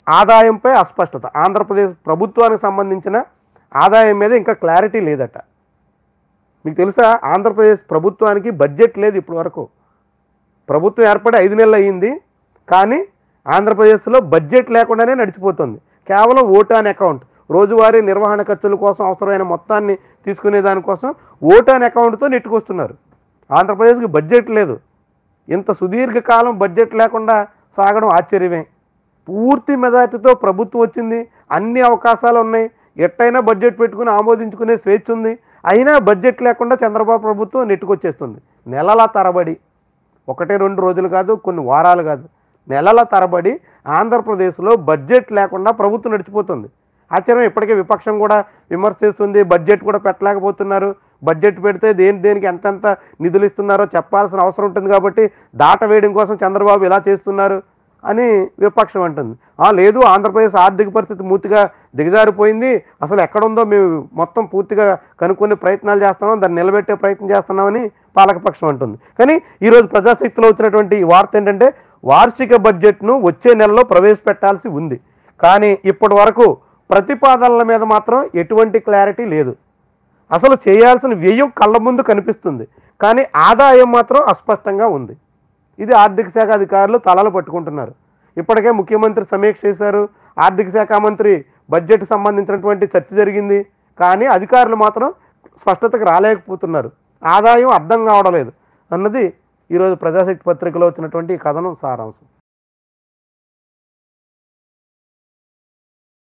ఆదాయంపై అస్పష్టత ఆంధ్రప్రదేశ్ ప్రభుత్వానికి సంబంధించిన ఆదాయం మీద ఇంకా క్లారిటీ లేదట మీకు తెలుసా ఆంధ్రప్రదేశ్ ప్రభుత్వానికి బడ్జెట్ లేదు ఇప్పటి వరకు ప్రభుత్వం ఏర్పడి ఐదు నెలలు అయ్యింది కానీ ఆంధ్రప్రదేశ్లో బడ్జెట్ లేకుండానే నడిచిపోతుంది కేవలం ఓటాన్ అకౌంట్ రోజువారీ నిర్వహణ ఖర్చుల కోసం అవసరమైన మొత్తాన్ని తీసుకునే దానికోసం ఓటాన్ అకౌంట్తో నెట్టుకొస్తున్నారు ఆంధ్రప్రదేశ్కి బడ్జెట్ లేదు ఇంత సుదీర్ఘకాలం బడ్జెట్ లేకుండా సాగడం ఆశ్చర్యమే పూర్తి మెజార్టీతో ప్రభుత్వం వచ్చింది అన్ని అవకాశాలు ఉన్నాయి ఎట్టయినా బడ్జెట్ పెట్టుకుని ఆమోదించుకునే స్వేచ్ఛ ఉంది అయినా బడ్జెట్ లేకుండా చంద్రబాబు ప్రభుత్వం నెట్టుకొచ్చేస్తుంది నెలల తరబడి ఒకటే రెండు రోజులు కాదు కొన్ని వారాలు కాదు నెలల తరబడి ఆంధ్రప్రదేశ్లో బడ్జెట్ లేకుండా ప్రభుత్వం నడిచిపోతుంది ఆశ్చర్యం ఇప్పటికే విపక్షం కూడా విమర్శ చేస్తుంది బడ్జెట్ కూడా పెట్టలేకపోతున్నారు బడ్జెట్ పెడితే దేని దేనికి ఎంతెంత నిధులు ఇస్తున్నారో చెప్పాల్సిన అవసరం ఉంటుంది కాబట్టి దాట వేయడం కోసం చంద్రబాబు ఇలా చేస్తున్నారు అని విపక్షం అంటుంది "ఆ, లేదు ఆంధ్రప్రదేశ్ ఆర్థిక పరిస్థితి పూర్తిగా దిగజారిపోయింది అసలు ఎక్కడుందో మేము మొత్తం పూర్తిగా కనుక్కునే ప్రయత్నాలు చేస్తున్నాం దాన్ని నిలబెట్టే ప్రయత్నం చేస్తున్నామని పాలకపక్షం అంటుంది కానీ ఈరోజు ప్రజాశక్తిలో వచ్చినటువంటి ఈ వార్త ఏంటంటే వార్షిక బడ్జెట్ను వచ్చే నెలలో ప్రవేశపెట్టాల్సి ఉంది కానీ ఇప్పటి వరకు ప్రతిపాదనల మీద మాత్రం ఎటువంటి క్లారిటీ లేదు అసలు చేయాల్సిన వ్యయం కళ్ళ ముందు కనిపిస్తుంది కానీ ఆదాయం మాత్రం అస్పష్టంగా ఉంది ఇది ఆర్థిక శాఖ అధికారులు తలలు పట్టుకుంటున్నారు ఇప్పటికే ముఖ్యమంత్రి సమీక్ష చేశారు ఆర్థిక శాఖ మంత్రి బడ్జెట్ సంబంధించినటువంటి చర్చ జరిగింది కానీ అధికారులు మాత్రం స్పష్టతకు రాలేకపోతున్నారు ఆదాయం అర్థం కావడం లేదు అన్నది ఈరోజు ప్రజాశక్తి పత్రికలో వచ్చినటువంటి ఈ కథనం సారాంశం